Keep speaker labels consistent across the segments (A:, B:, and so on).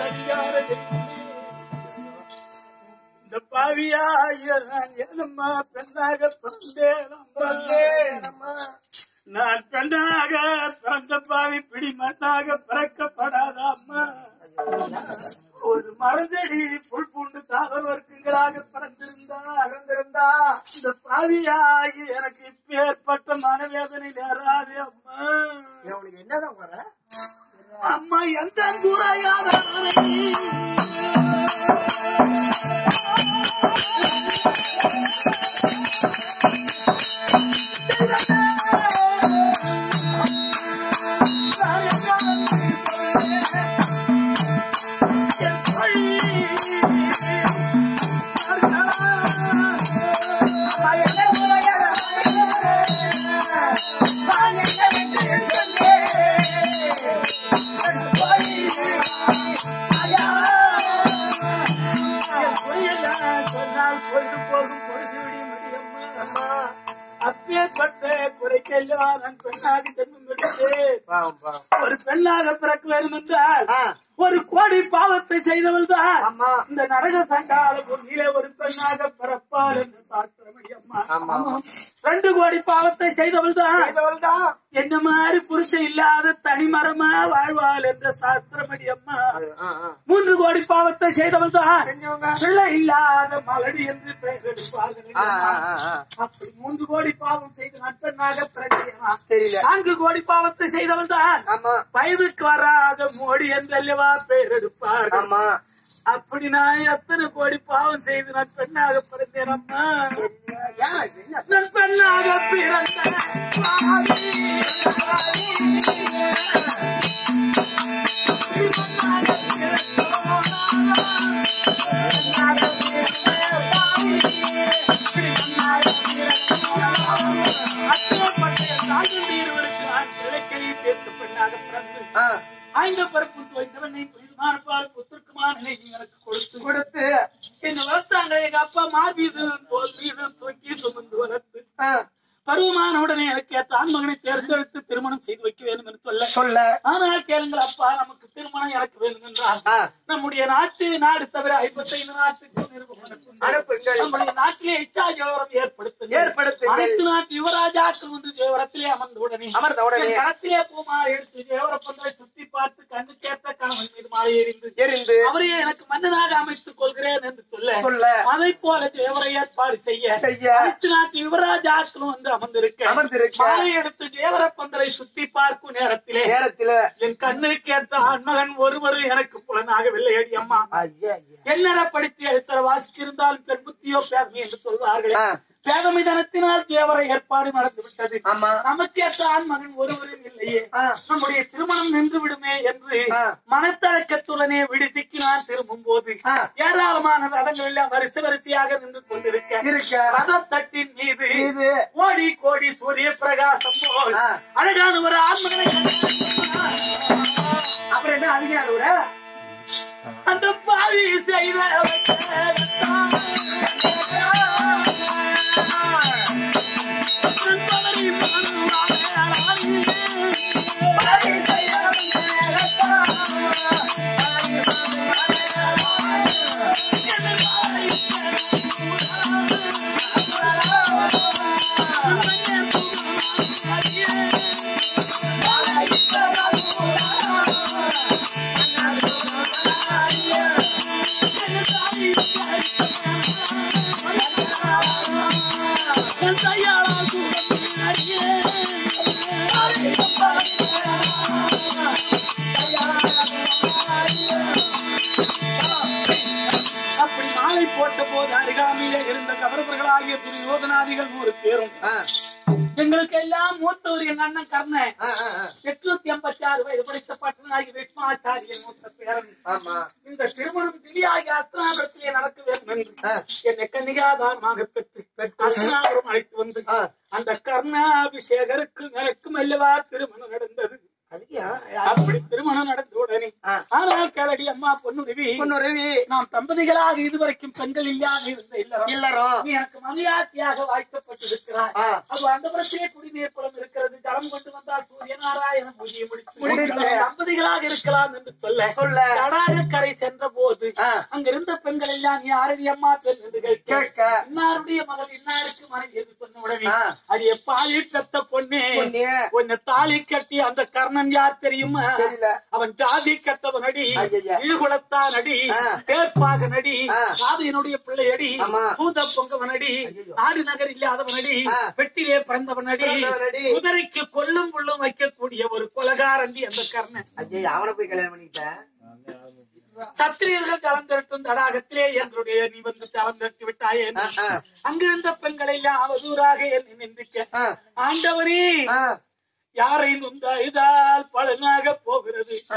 A: அதிகார தெய்வமே. இந்த பாவியாகிய நான் ஏனம்மா பெண்ணாக பிறந்தேன் அம்மா. நான் பெண்ணாக பிறந்த பாவி பிடி மண்ணாக பிறக்கப்படாத அம்மா ஒரு மரஞ்செடி புல் பூண்டு தாவர வர்க்கங்களாக பிறந்திருந்தா
B: பிறந்திருந்தா
A: இந்த பாவியாகி எனக்கு இப்ப ஏற்பட்ட மனவேதனை நேராது அம்மா
B: இவனுக்கு என்னதான் வர
A: அம்மா எந்த குறையாத சொன்னால் பொழுது போகும் பொழுது விடியும் அம்மா அப்பேற்பட்ட குறைக்கெல்லாம் நான் பெண்ணாக ஜென்மம் எடுத்தேன்
B: பாவம் பாவம்
A: ஒரு பெண்ணாக பிறக்க வேண்டும் என்றால்
B: ஆ,
A: ஒரு கோடி பாவத்தை செய்தவள் தான்
B: ஆமா
A: இந்த நரக சண்டால பூமியிலே ஒரு பெண்ணாக பிறப்பாள் என்று சாஸ்திரமணி அம்மா
B: ஆமா ஆமா
A: ரெண்டு கோடி பாவத்தை செய்தவள் தான்
B: செய்தவள்தான்.
A: என்ன மாதிரி புருஷன் இல்லாத தனிமரமா வாழ்வாள் என்ற சாஸ்திரமணி அம்மா
B: அது, ஆ, ஆ.
A: மூன்று கோடி பாவத்தை செய்தவள் தான்
B: செஞ்சவங்க
A: பிள்ளை இல்லாத மலடி என்று பெயர் எடுப்பார்கள்
B: ஆ, ஆ, ஆ, ஆ.
A: அப்படி மூன்று கோடி பாவம் செய்து நட்பெண்ணாக பிறக்கிறா
B: தெரியல
A: நான்கு கோடி பாவத்தை செய்தவள் தான்
B: ஆமா
A: வயதுக்கு வராத மோடி என்று அல்லவா பெயர் எடுப்பார்கள்
B: ஆமா
A: அப்படி நான் எத்தனை கோடி பாவம் செய்து நான் பெண்ணாக பிறந்தேன் அம்மா நான் பெண்ணாக பிறந்த பாவி. பெண்ணாக அப்பேற்பட்ட தாழ்ந்த இருவருக்கு நான் கிழக்கிலேயே தேர்க்க பெண்ணாக பிறந்து
B: ஆ,
A: ஆய்ந்த பரப்பு துவைத்தவனை புனிதமான பால் புத்திற்குமான நிலையை எனக்கு கொடுத்து
B: கொடுத்து
A: என்ன வளர்த்தாங்க எங்க அப்பா மார்பீது தோல் மீது தூக்கி சுமந்து வளர்த்து
B: ஆ,
A: பருவமான உடனே எனக்கு ஏற்ற ஆண்மகனை தேர்ந்தெடுத்து திருமணம் செய்து வைக்க வேண்டும் என்று சொல்ல
B: சொல்ல
A: ஆனால் கேளுங்கள் அப்பா நமக்கு திருமணம் எனக்கு வேண்டும் என்றால்
B: ஆ,
A: நம்முடைய நாட்டு நாடு தவிர ஐம்பத்தைந்து நாட்டுக்கு நிருபம் அனுப்புங்கள்.
B: அனுப்புங்கள்
A: நம்முடைய நாட்டிலே இச்சா ஜோரம் ஏற்படுத்துங்கள்
B: ஏற்படுத்துங்கள்.
A: அனைத்து நாட்டு யுவராஜாக்கள் வந்து ஜோரத்திலே அமர்ந்த உடனே
B: அமர்ந்த உடனே
A: என் களத்திலே பூமாலை எடுத்து ஜோர பந்தலை சுத்தி பார்த்து கண்ணு கேட்ட கணவன் மீது மாலை எறிந்து
B: எரிந்து
A: அவரையே எனக்கு மன்னனாக அமைத்துக் கொள்கிறேன் என்று சொல்ல
B: சொல்ல
A: அதை போல தேவரை ஏற்பாடு செய்ய
B: செய்ய
A: அனைத்து நாட்டு யுவராஜாக்களும் வந்து அமர்ந்திருக்க
B: அமர்ந்திருக்க
A: மாலை எடுத்து தேவர பந்தலை சுத்தி பார்க்கும் நேரத்திலே
B: நேரத்துல
A: என் கண்ணுக்கு ஏற்ற ஆண்மகன் ஒருவரும் எனக்கு புலனாகவில்லை அடி அம்மா
B: ஐயா, ஐயா.
A: என்னென்ன படித்து எழுத்தர வாசிச்சிருந்தால் பெண் புத்தியோ பேதமை என்று சொல்வார்களே
B: ஆ.
A: பேதமை தனத்தினால் தேவரை ஏற்பாடு நடந்து விட்டது
B: ஆமா
A: நமக்கேற்ற ஆண்மகன் ஒருவரும் இல்லையே
B: ஆ,
A: நம்முடைய திருமணம் நின்று விடுமே என்று
B: ஆ.
A: மனத்தடக்கத்துடனே விடுதிக்கு நான் திரும்பும் போது
B: ஆ.
A: ஏராளமான ரதங்கள் எல்லாம் வரிசை வரிசையாக நின்று கொண்டிருக்க
B: இருக்க
A: ரதத்தட்டின் மீது
B: இது
A: கோடி கோடி சூரிய பிரகாசம் போல்
B: ஆ.
A: அழகான ஒரு ஆண்மகனை கண்டேன்.
B: அப்புறம் என்ன அதிகாரம் ஒரு
A: அந்த பாவி செய்த அப்படி மாலை போட்ட போது அருகாமையிலே இருந்த கவர்வர்களாகிய துரியோதனாதிகள் நூறு பேரும்
B: ஆ,
A: எங்களுக்கு எல்லாம் மூத்தவர் எங்க அண்ணன் கர்ணன்
B: ஆ, ஆ, ஆ.
A: எட்நூத்தி எண்பத்தி ஆறு வயது படித்த பட்டனாகி விஷ்மாச்சாரியன் மூத்த பேரன்
B: ஆமா
A: இந்த திருமணம் கிளியாகி அஸ்தினாபுரத்திலே நடக்க வேண்டும் என்று
B: ஆ,
A: என்னை கன்னிகாதானமாக பெற்று அஸ்தினாபுரம் அழைத்து வந்து
B: ஆ.
A: அந்த கர்ணாபிஷேகருக்கு எனக்கும் அல்லவா திருமணம் நடந்தது
B: அதுக்கு அப்படியா
A: அப்படி திருமணம் நடந்த உடனே
B: ஆ.
A: ஆனால் கேளடி அம்மா பொண்ணுருவி
B: பொண்ணுருவி
A: நாம் தம்பதிகளாக இதுவரைக்கும் பெண்கள் இல்லாத இருந்த இல்லறம்
B: இல்லறம்
A: நீ எனக்கு மதியாட்டியாக வாய்க்கப்பட்டிருக்கிறாய்
B: ஆ.
A: அது அந்த புறத்திலே குடிநீர் குளம் இருக்கிறது ஜலம் கொண்டு வந்தால் சூரிய நாராயணன் பூஜையை முடித்து
B: முடித்து.
A: நாம் தம்பதிகளாக இருக்கலாம் என்று சொல்ல
B: சொல்ல.
A: தடாக கரை சென்ற போது
B: ஆ.
A: அங்க இருந்த பெண்கள் எல்லாம் நீ யாரடி அம்மா பெண் என்று கேட்க
B: கேட்க
A: இன்னாருடைய மகள் இன்னாருக்கு மனைவி என்று சொன்ன உடனே
B: ஆ.
A: அது எப்பாடி பெத்த பொண்ணே
B: பொண்ணே.
A: உன்னை தாலி கட்டி அந்த கர்ணன் யார் தெரியுமா
B: தெரியல
A: அவன் ஜாதி கட்டவன் அடி
B: ஐயைய.
A: இழுகுலத்தான் அடி
B: ஆ.
A: தேர்ப்பாக நடி
B: ஆ.
A: காவியனுடைய பிள்ளை அடி
B: ஆமா.
A: சூத பொங்கவன் அடி
B: ஐயையோ.
A: நாடு நகர் இல்லாதவன் அடி
B: ஆ.
A: வெட்டிலே பிறந்தவன் அடி
B: பிறந்தவன் அடி.
A: குதிரைக்கு கொல்லும் புல்லும் வைக்கக்கூடிய ஒரு கொலகாரண்டி அந்த கர்ணன்
B: ஐயோ அவனை போய் கல்யாணம் பண்ணிக்கிட்டேன்
A: சத்திரியர்கள் தளம் திரட்டும் தடாகத்திலே எங்களுடைய நீ வந்து தளம் திரட்டி விட்டாயே
B: ஆ, ஆ.
A: அங்கிருந்த பெண்களை எல்லாம் அவதூறாக என்னை நிந்திக்க
B: ஆ.
A: ஆண்டவரே
B: ஆ,
A: யாரை நொந்தாயுதால் பலனாக போகிறது
B: ஆ,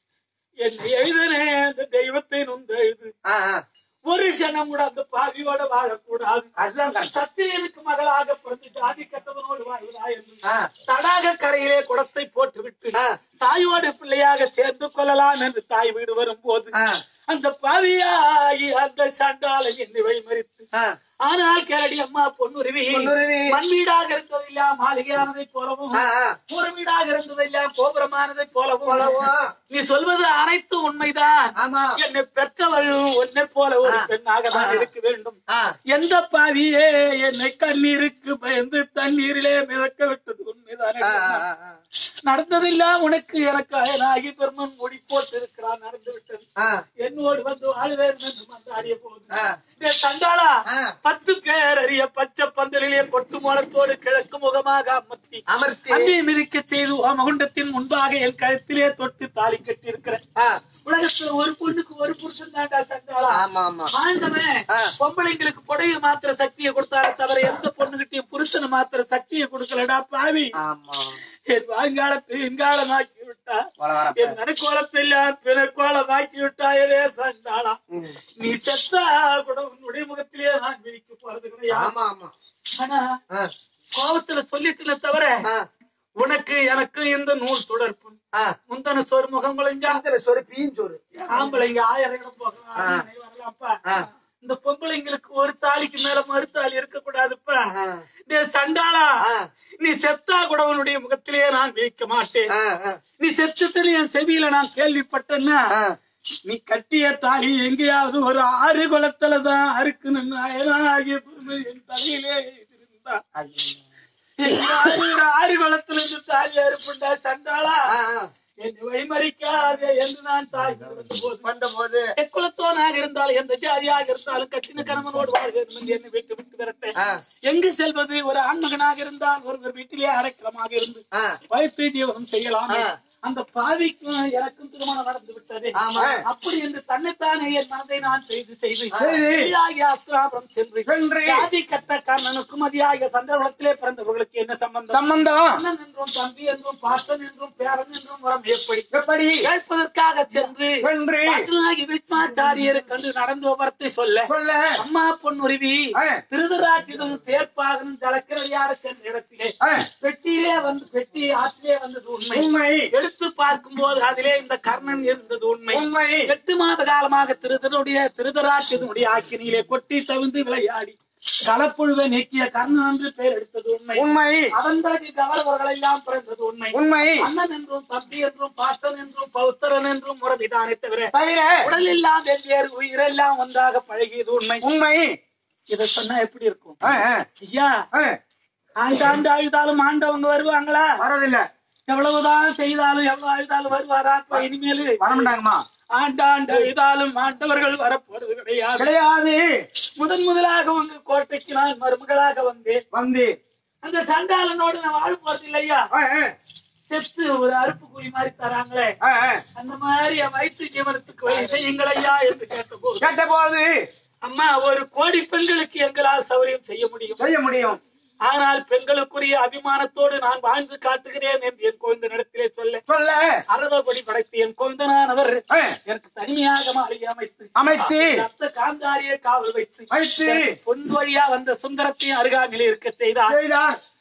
A: என்னை எழுதனே அந்த தெய்வத்தை நொந்த எழுது
B: ஆ, ஆ.
A: ஒரு கணம் கூட அந்த பாவியோட வாழக்கூடாது
B: அதுதான் correct.
A: சத்திரியனுக்கு மகளாக பிறந்து ஜாதி கட்டவனோடு வாழ்வதா என்று
B: ஆ,
A: தடாக கரையிலே குடத்தை போட்டுவிட்டு
B: ஆ.
A: தாயோடு பிள்ளையாக சேர்ந்து கொள்ளலாம் என்று தாய் வீடு வரும்போது
B: ஆ,
A: அந்த பாவியாகி அந்த சண்டாளன் என்னை வழிமறித்து
B: ஆ.
A: ஆனால் கேரடி அம்மா பொன்னுருவி
B: பொன்னுருவி.
A: மண் வீடாக இருந்ததெல்லாம் மாளிகையானதை போலவும்
B: ஆ, ஆ.
A: ஒரு வீடாக இருந்ததெல்லாம் கோபுரமானதை போலவும்
B: போலவும்.
A: நீ சொல்வது அனைத்து உண்மைதான்
B: ஆமா
A: என்னை பெற்றவள் உன்னை போல ஒரு
B: ஆ.
A: பெண்ணாக தான்
B: ஆ.
A: இருக்க வேண்டும்
B: ஆ,
A: எந்த பாவியே என்னை கண்ணீருக்கு பயந்து தண்ணீரிலே மிதக்க விட்டது உண்மைதான்
B: ஆ, ஆ, ஆ.
A: நடந்ததெல்லாம் உனக்கு எனக்கு அயனாகி பெருமன் முடி போட்டு இருக்கிறான் நடந்து விட்டது
B: ஆ,
A: என்னோடு வந்து வாழ்வேன் என்று மந்தாடிய போது
B: ஆ.
A: டேய் சண்டாளா
B: ஆ.
A: பத்து பேர் அறிய பச்சை பந்தலிலே பொட்டு மோளத்தோடு கிழக்கு முகமாக அமர்த்தி
B: அமர்த்தி
A: அம்பி மிதிக்க செய்து மகுண்டத்தின் முன்பாக என் கழுத்திலே தொட்டு தாலி கட்டி இருக்கிறேன்
B: ஆ,
A: உலகத்துல ஒரு பொண்ணுக்கு ஒரு புருஷன் தாண்டா சண்டாளா
B: ஆமா ஆமா
A: ஆண்டவன்
B: ஆ.
A: பொம்பளைங்களுக்கு புடைய மாத்திர சக்தியை கொடுத்தாலே தவிர எந்த பொண்ணுகிட்டயும் புருஷனை மாத்திர சக்தியை கொடுக்கலடா பாவி
B: ஆமா
A: என் வாழ்காலத்தை என்காலமாக்கி விட்டா
B: வளவரப்ப.
A: என் நடுக்கோலத்தை எல்லாம் பிறக்கோலமாக்கி விட்டாயே சண்டாளா
B: ம்.
A: நீ செத்தா கூட உன்னுடைய முகத்திலே நான் விழிக்க போறது கிடையாது
B: ஆமா ஆமா
A: ஆனா
B: ஆ,
A: கோபத்துல சொல்லிட்டுல தவிர
B: ஆ,
A: உனக்கு எனக்கு இந்த நூல் தொடர்பு
B: ஆ.
A: முந்தன சோறு முகம் குழைஞ்சா
B: சாந்திர சோறு பீன் சோறு
A: ஆம்பளைங்க ஆயிரம் இடம் போகலாம்
B: ஆ.
A: ஆம்பளை வரலாம்ப்பா
B: ஆ.
A: இந்த பொம்பளைங்களுக்கு ஒரு தாலிக்கு மேல மறுத்தாலி இருக்க கூடாதுப்பா
B: ஆ.
A: டேய் சண்டாளா
B: ஆ.
A: நீ செத்தா கூட உன்னுடைய முகத்திலேயே நான் விழிக்க மாட்டேன்
B: ஆ, ஆ,
A: நீ செத்துட்டு என் செவியில நான் கேள்விப்பட்டேன்னா
B: ஆ.
A: நீ கட்டிய தாலி எங்கேயாவது ஒரு ஆறு குளத்துலதான் அறுக்குன்னு அயனாகிய பெருமை என் தலையிலே இருந்தா
B: ஐயோ.
A: எங்கேயாவது ஒரு ஆறு குளத்துல இருந்து தாலி அறுப்புண்டா சண்டாளா
B: ஆ, ஆ.
A: என்னை வழிமறிக்காதே என்று நான் தாய் போது
B: வந்தபோது
A: எக்குலத்தோனாக இருந்தாலும் எந்த ஜாதியாக இருந்தாலும் கட்டின கணவனோடு வாழ்க என்று என்னை விட்டு விட்டு விரட்ட
B: ஆ,
A: எங்கு செல்வது ஒரு ஆண்மகனாக இருந்தால் ஒருவர் வீட்டிலே அடைக்கலமாக இருந்து
B: ஆ.
A: வயிற்று ஜீவனம் செய்யலாமே
B: ஆ.
A: அந்த பாவிக்கும் எனக்கும் திருமணம் நடந்து விட்டது
B: ஆமா.
A: அப்படி என்று தன்னைத்தானே என் மனதை நான் செய்து செய்து
B: செய்து.
A: வெளியாகிய அஸ்திராபுரம் சென்று
B: சென்று.
A: ஜாதி கட்ட கர்ணனுக்கும் அதியாக சந்திரகுலத்திலே பிறந்தவர்களுக்கு என்ன சம்பந்தம்
B: சம்பந்தம்
A: அண்ணன் என்றும் தம்பி என்றும் பாட்டன் என்றும் பேரன் என்றும் உரம் எப்படி
B: எப்படி
A: கேட்பதற்காக சென்று
B: சென்று.
A: பாட்டனாகி விஷ்மாச்சாரியரை கண்டு நடந்த விவரத்தை சொல்ல
B: சொல்ல
A: அம்மா பொன்னுருவி
B: ஆ.
A: திருதராட்டிலும் தேர்ப்பாகனும் ஜலக்கிரடியாட சென்ற இடத்திலே
B: ஆ.
A: பெட்டியிலே வந்து பெட்டி ஆற்றிலே வந்தது உண்மை
B: உண்மை
A: எடுத்து பார்க்கும் போது அதிலே இந்த கர்ணன் இருந்தது உண்மை
B: உண்மை
A: எட்டு மாத காலமாக திருதனுடைய திருதராட்சியனுடைய ஆக்கினியிலே கொட்டி தவிழ்ந்து விளையாடி களப்புழுவை நீக்கிய கர்ணன் என்று பெயர் எடுத்தது உண்மை
B: உண்மை
A: அவன் பிறகு கவர்வர்கள் எல்லாம் பிறந்தது உண்மை
B: உண்மை
A: அண்ணன் என்றும் தம்பி என்றும் பாட்டன் என்றும் பௌத்தரன் என்றும் முறவிதானே தவிர
B: தவிர
A: உடல் எல்லாம் வெவ்வேறு உயிரெல்லாம் ஒன்றாக பழகியது உண்மை
B: உண்மை
A: இத சொன்னா எப்படி இருக்கும்
B: ஆ, ஆ,
A: ஐயா
B: ஆ.
A: ஆண்டாண்டு அழுதாலும் ஆண்டவங்க வருவாங்களா
B: வரதில்ல
A: எவ்வளவுதான் செய்தாலும் எவ்வளவு அழுதாலும் வருவாரா அப்ப இனிமேலு
B: வரமாட்டாங்கம்மா
A: ஆண்டாண்டு அழுதாலும் ஆண்டவர்கள் வரப்போறது கிடையாது
B: கிடையாது
A: முதன் முதலாக உங்க கோட்டைக்கு நான் மருமகளாக வந்தேன்
B: வந்து
A: அந்த சண்டாளனோடு நான் வாழ போறது இல்லையா
B: ஆ, ஆ,
A: செத்து ஒரு அறுப்பு கூலி மாதிரி தராங்களே
B: ஆ, ஆ.
A: அந்த மாதிரி என் வயிற்று ஜீவனத்துக்கு வழி செய்யுங்களையா என்று கேட்டபோது
B: கேட்ட போது
A: அம்மா ஒரு கோடி பெண்களுக்கு எங்களால் சௌரியம் செய்ய முடியும்
B: செய்ய முடியும்
A: ஆனால் பெண்களுக்குரிய அபிமானத்தோடு நான் வாழ்ந்து காட்டுகிறேன் என்று என் குழந்தை நடத்திலே சொல்ல
B: சொல்ல
A: அரவ கொடி படைத்து என் குழந்தனானவர்
B: ஆ,
A: எனக்கு தனிமையாக மாளிகை அமைத்து
B: அமைத்து
A: ரத்த காந்தாரியை காவல் வைத்து
B: வைத்து
A: பொன் வழியா வந்த சுந்தரத்தையும் அருகாமையில் இருக்க செய்தார்
B: செய்தார்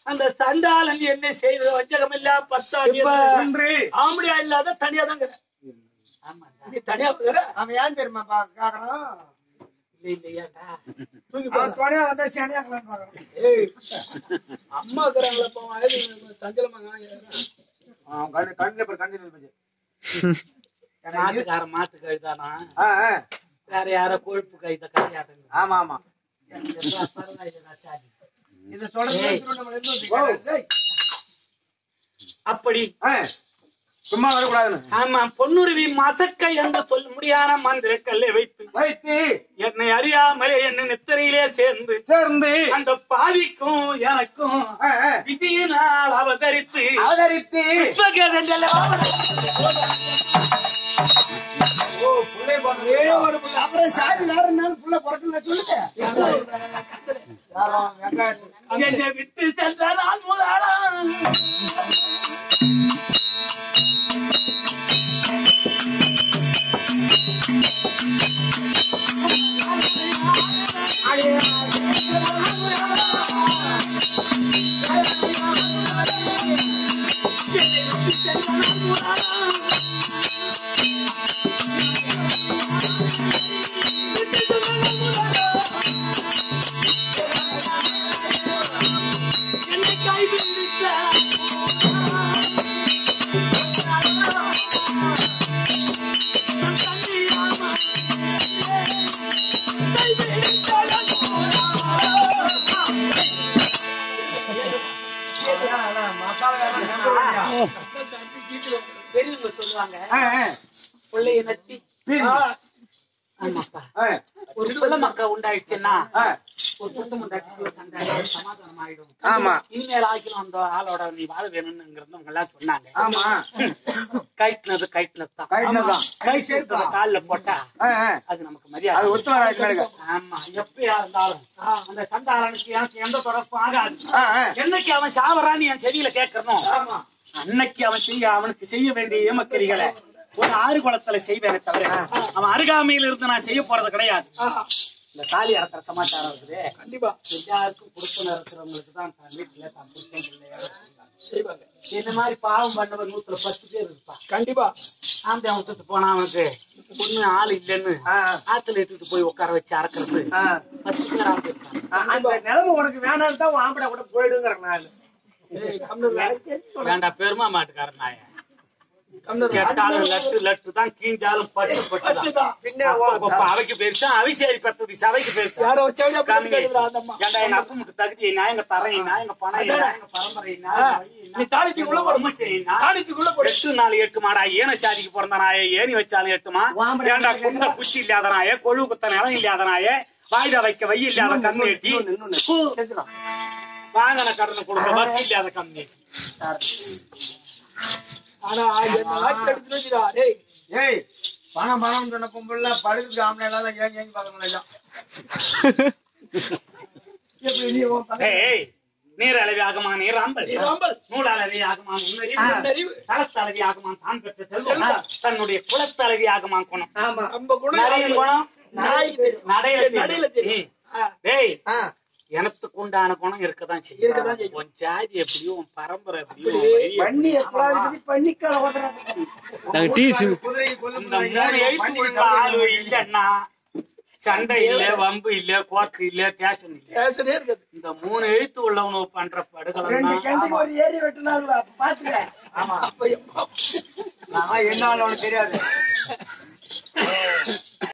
A: அந்த சண்டாளன் என்ன செய்தது வஞ்சகம் இல்ல பத்தாடி
C: இப்ப
D: நன்றி
C: ஆம்படியா இல்லாத தனியா தான் இருக்கிற
A: ஆமாண்டா
C: நீ தனியா இருக்கிற
B: அவன் ஏன் தெரியுமா பா- கேக்குறான்?
A: இல்ல இல்லையாடா
C: தூக்கி
B: அவன்
C: போடுறா.
B: துணையா வந்தா சனியாக்கலாம்னு பாக்குறான்.
C: ஏய் அம்மா இருக்கிறாங்களா இப்போ வயது சஞ்சலமா
D: அவன் கண்ணு கண்ணுல பாரு, கண்ணுல பாரு.
A: மாட்டுக்கார மாட்டு கழுதானா
D: ஆ, ஆ.
A: வேற யாரோ கொழுப்பு கழுத கல்யாணம்
D: ஆமா ஆமா
A: பரவாயில்ல சாதி
B: இதை தொடர்ந்து
A: ஏய்.
B: எடுத்துட்டு நம்ம இருந்து வந்து டேய்,
A: அப்படி
D: ஆ. சும்மா வரக்கூடாதுன்னு
A: ஆமா பொன்னுருவி மசக்கை என்று சொல்ல முடியாத மந்திர கல்லை வைத்து
D: வைத்து
A: என்னை அறியாமலே என்ன நித்திரையிலே சேர்ந்து
D: சேர்ந்து
A: அந்த பாவிக்கும் எனக்கும்
D: ஆ, ஆ.
A: விதியினால் அவதரித்து
D: அவதரித்து
A: புஷ்பகேதண்டல
D: ஓ புள்ளை பாத்து
C: ஏ ஒரு புள்ள.
B: அப்புறம் சாதி வேற நாள் புள்ள பிறக்கல சொல்லுங்க
D: யாரும் வெங்காயத்து
A: என்னை விட்டு சென்ற நாள் முதலாம் என்னை விட்டு சென்ற நாள் முதலாம் என்னை கைவிடுத்த நான் தனியாமா பெரியவங்க சொல்லுவாங்க
D: ஆ, ஆ.
A: பிள்ளைய நட்டி
D: பின்.
C: ஆ,
A: ஆமாப்பா
D: ஆ,
A: ஒரு பிள்ளை மக்கா உண்டாயிடுச்சுன்னா
D: ஆ.
A: ஒரு புத்த முண்டாட்டிக்குள்ள சண்டை ஆயிடும், சமாதானம் ஆயிடும்
D: ஆமா
A: இனிமேல் ஆக்கிலும் அந்த ஆளோட நீ வாழ வேணும்ங்கிறது அவங்க எல்லாம் சொன்னாங்க
D: ஆமா
A: கைட்டினது கைட்டினது தான்
D: கைட்டினதுதான்.
A: கை சேர்த்தத கால்ல போட்டா
D: ஆ, ஆ.
A: அது நமக்கு
D: அது
A: மரியாதை
D: ஒத்து வராது மேலுங்க.
A: ஆமா எப்பயா இருந்தாலும் அந்த சண்டாளனுக்கு எனக்கு எந்த தொடர்பும் ஆகாது
D: ஆ, ஆ.
A: என்னைக்கு அவன் சாவறான்னு என் செவியில கேட்கறனும் அன்னைக்கு அவன் செய்ய அவனுக்கு செய்ய வேண்டிய ஏமக்கரிகளை ஒரு ஆறு குளத்துல செய்வேனே தவிர அவன் அருகாமையில இருந்து நான் செய்ய போறது கிடையாது
C: ஆ,
A: இந்த தாலி அறக்கிற சமாச்சாரம் இருக்குது
C: கண்டிப்பா
A: எல்லாருக்கும் கொடுப்பன இருக்கிறவங்களுக்கு தான் தன் வீட்டுல தான் கொடுப்பேன் இல்லையா
C: செய்வாங்க
A: இந்த மாதிரி பாவம் பண்ணவர் நூத்துல பத்து பேர் இருப்பா
C: கண்டிப்பா
A: ஆம்பளை விட்டுட்டு போனா அவனுக்கு பொண்ணு ஆள் இல்லைன்னு
B: ஆ,
A: ஆத்துல எடுத்துட்டு போய் உட்கார வச்சு அறக்கிறது
B: ஆ.
A: பத்து பேர் ஆள் இருப்பாங்க
B: ஆ, அந்த நிலைமை உனக்கு வேணாம்னு தான் உன் ஆம்பளை கூட போயிடுங்கிறேன் நான்
C: ஏய் கம்னர்
B: எனக்கு தெரிஞ்சு
A: வேண்டா பெருமா மாட்டுக்காரன் நாய
C: கம்னர்
A: கெட்டாலும் லட்டு லட்டு தான் கீஞ்சாலும் பட்டு பட்டு தான்
C: அச்சுதான்.
B: பின்ன
A: அப்ப
B: ஓ-
A: கொப்ப அவைக்கு பெருசா அவிசேரி பத்தது சபைக்கு பெருசா
C: யாரை வச்சாலும் அப்படி
A: கம்மி.
C: கேக்குதுடா அந்த அம்மா.
A: ஏன்டா எங்க அப்பமுக்கு தகுதி என்ன எங்க தரை என்ன எங்க பணம் என்ன
C: அதானே.
A: எங்க பரம்பரை என்ன
C: ஆ,
A: எங்க வழி என்ன,
C: நீ தாளிக்குள்ள
A: எங்க
C: போடு.
A: வம்சம் என்ன?
C: தாளிக்குள்ள போடு.
A: எட்டு நாள் எட்டு மாடா ஏன சாதிக்கு பிறந்த நாயே ஏணி வச்சாலும் எட்டுமா
B: வாம்பரை
A: ஏன்டா
B: வீட்டுல
A: குண்ட குச்சி இல்லாத நாயே கொழு குத்த நிலம் இல்லாத நாயே வாய்தா வைக்க வை இல்லாத கண்ணு எட்டி
B: இன்னொன்னு, இன்னொன்னு.
A: பூ,
B: தெரிஞ்சுக்கலாம்.
A: வாங்கின கடனை கொடுக்க வச்சு இல்லாத கம்மி
C: ஆனா என்ன ஆட்சி எடுத்துட்டு வச்சுடா. டேய்,
D: ஏய் பணம் பணம் சொன்ன பொம்பளை படுக்குது ஆம்பளை எல்லாம் ஏங்கி ஏங்கி பார்க்கணும் எல்லாம்
B: எப்படி நீ உன் பக்கம்
A: ஏய் நீர் அளவி ஆகுமா நீர் அம்பல்
C: நீ ராம்பல்.
A: நூல் அளவி ஆகுமா முன்னறிவு
C: முன்னறிவு.
A: தளத்தளவி ஆகுமா தான் பெற்ற செல்வம்
C: செல்வம்.
A: தன்னுடைய குலத்தளவி ஆகுமா குணம்
B: ஆமா
C: நம்ம குணம்
A: நிறைய குணம்
C: நாய்க்கு தெரியும்.
A: நடையில
C: சரி, நடையில தெரியும். ஆ,
A: டேய்
B: ஆ,
A: எனத்துக்கு உண்டான குணம் இருக்கதான்
C: இருக்கதான்
A: செய்யும்
C: செய்யும்.
A: உன் ஜாதி எப்படியோ உன் பரம்பரை எப்படியோ உன்
C: இப்படி
A: வழி
B: பண்ணி எப்படாது பத்தி பண்ணிக்கால ஓதுறாங்க
D: குதிரை கொல்ல
A: இந்த மூணு எழுத்து உள்ள ஆளு இல்லன்னா சண்டை இல்ல வம்பு இல்ல கோர்ட் இல்ல ஸ்டேஷன் இல்ல
C: பேசனே இருக்குது
A: இந்த மூணு எழுத்து உள்ளவனு பண்ற
B: ரெண்டு
A: படுகலாம்
B: கண்டிக்கு ஒரு ஏரி வெட்டினாலும் அப்ப பாத்துக்க
C: அப்ப எப்பா
D: என்ன ஆளு அவனுக்கு தெரியாது